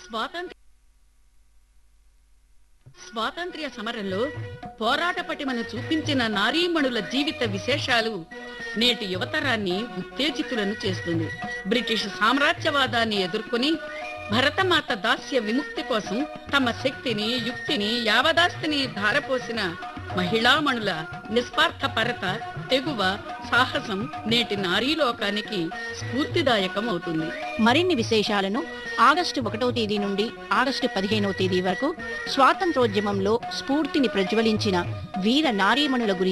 స్వాతంత్ర్య స్వాతంత్ర్య సమరంలో పోరాట పటిమను చూపించిన నారీమణుల జీవిత విశేషాలు నేటి యువతరాన్ని ఉత్తేజితులను చేస్తుంది బ్రిటిష్ సామ్రాజ్యవాదాన్ని ఎదుర్కొని భరతమాత దాస్య విముక్తి కోసం తమ శక్తిని యుక్తిని యావదాస్తిని ధారపోసిన మహిళామణుల నిస్వార్థపరత తెగువ సాహసం నేటి నారీలోకానికి స్ఫూర్తిదాయకం అవుతుంది మరిన్ని విశేషాలను ఆగస్టు ఒకటో తేదీ నుండి ఆగస్టు పదిహేనవ తేదీ వరకు స్వాతంత్రోద్యమంలో స్ఫూర్తిని ప్రజ్వలించిన వీర నారీమణుల గురించి